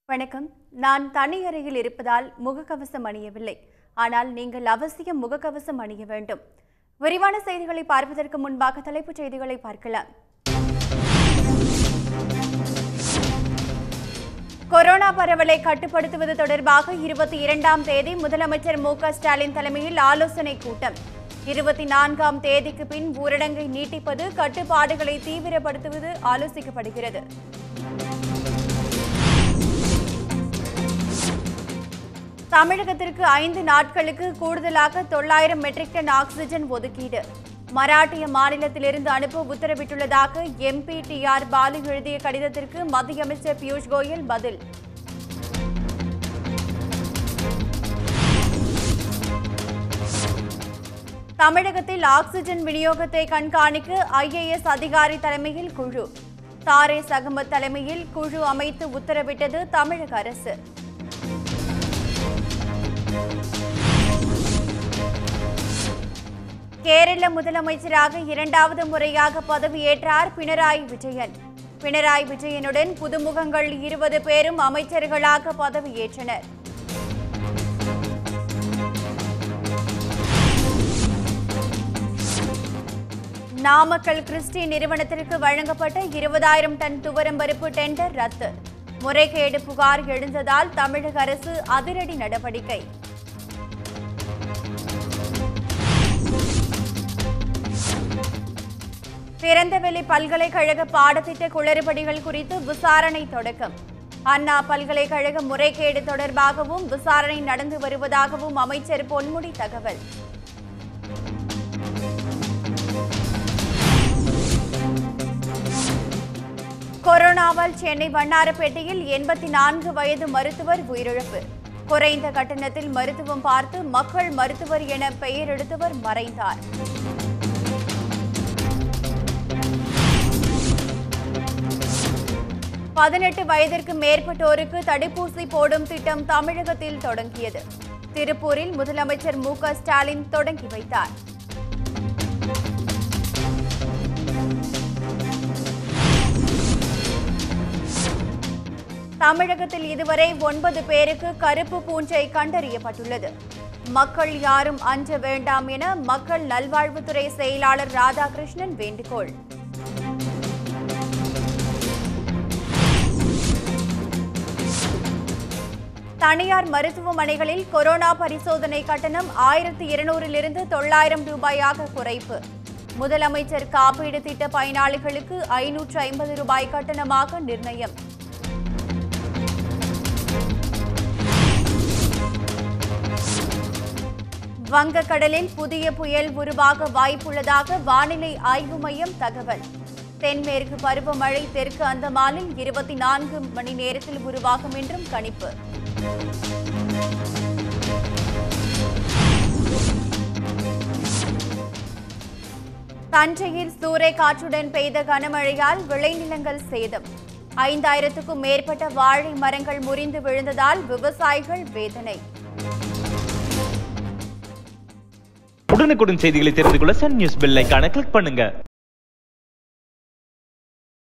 வணக்கம் நான் தனி அறையில் இருப்பதால் முகக்கவசம் அணியவில்லை ஆனால் நீங்கள் அவசியம் முகக்கவசம் அணிய வேண்டும் விரிவான செய்திகளை பார்ப்பதற்கு முன்பாக தலைப்புச் செய்திகளை பார்க்கலாம் கொரோனா பரவலை கட்டுப்படுத்துவது தொடர்பாக இருபத்தி இரண்டாம் தேதி முதலமைச்சர் மு க ஸ்டாலின் தலைமையில் ஆலோசனை கூட்டம் இருபத்தி நான்காம் தேதிக்கு பின் ஊரடங்கை நீட்டிப்பது கட்டுப்பாடுகளை தீவிரப்படுத்துவது ஆலோசிக்கப்படுகிறது தமிழகத்திற்கு ஐந்து நாட்களுக்கு கூடுதலாக தொள்ளாயிரம் மெட்ரிக் டன் ஆக்ஸிஜன் ஒதுக்கீடு மராட்டிய மாநிலத்திலிருந்து அனுப்ப உத்தரவிட்டுள்ளதாக எம்பி டி ஆர் பாலு எழுதிய கடிதத்திற்கு மத்திய அமைச்சர் பியூஷ் கோயல் பதில் தமிழகத்தில் ஆக்ஸிஜன் விநியோகத்தை கண்காணிக்க ஐஏஎஸ் அதிகாரி தலைமையில் குழு தாரேஸ் அகமது தலைமையில் குழு அமைத்து உத்தரவிட்டது தமிழக அரசு கேரள முதலமைச்சராக இரண்டாவது முறையாக பதவியேற்றார் பினராயி விஜயன் பினராயி விஜயனுடன் புதுமுகங்கள் இருபது பேரும் அமைச்சர்களாக பதவியேற்றனர் நாமக்கல் கிறிஸ்டி நிறுவனத்திற்கு வழங்கப்பட்ட இருபதாயிரம் டன் துவரம் பருப்பு டெண்டர் ரத்து முறைகேடு புகார் எழுந்ததால் தமிழக அரசு அதிரடி நடவடிக்கை திறந்தவெளி பல்கலைக்கழக பாடத்திட்ட குளறுபடிகள் குறித்து விசாரணை தொடக்கம் அண்ணா பல்கலைக்கழக முறைகேடு தொடர்பாகவும் விசாரணை நடந்து வருவதாகவும் அமைச்சர் பொன்முடி தகவல் கொரோனாவால் சென்னை வண்ணாரப்பேட்டையில் எண்பத்தி நான்கு வயது மருத்துவர் உயிரிழப்பு குறைந்த கட்டணத்தில் மருத்துவம் பார்த்து மக்கள் மருத்துவர் என பெயர் எடுத்தவர் மறைந்தார் பதினெட்டு வயதிற்கு மேற்பட்டோருக்கு தடுப்பூசி போடும் திட்டம் தமிழகத்தில் தொடங்கியது திருப்பூரில் முதலமைச்சர் மு க ஸ்டாலின் தொடங்கி வைத்தார் தமிழகத்தில் இதுவரை ஒன்பது பேருக்கு கருப்பு பூஞ்சை கண்டறியப்பட்டுள்ளது மக்கள் யாரும் அஞ்ச வேண்டாம் என மக்கள் நல்வாழ்வுத்துறை செயலாளர் ராதாகிருஷ்ணன் வேண்டுகோள் தனியார் மருத்துவமனைகளில் கொரோனா பரிசோதனை கட்டணம் ஆயிரத்து இருநூறிலிருந்து தொள்ளாயிரம் ரூபாயாக குறைப்பு முதலமைச்சர் காப்பீடு திட்ட பயனாளிகளுக்கு ஐநூற்று ஐம்பது ரூபாய் கட்டணமாக நிர்ணயம் வங்கக்கடலில் புதிய புயல் உருவாக வாய்ப்புள்ளதாக வானிலை ஆய்வு மையம் தகவல் தென்மேற்கு பருவமழை தெற்கு அந்தமானில் இருபத்தி நான்கு மணி நேரத்தில் உருவாகும் என்றும் கணிப்பு தஞ்சையில் சூறை காற்றுடன் பெய்த கனமழையால் விளைநிலங்கள் சேதம் ஐந்தாயிரத்துக்கும் மேற்பட்ட வாழை மரங்கள் முறிந்து விழுந்ததால் விவசாயிகள் வேதனை உடனுக்குடன் செய்திகளை தெரிந்து கொள்ள சன் நியூஸ் பெல் ஐகானை கிளிக் பண்ணுங்க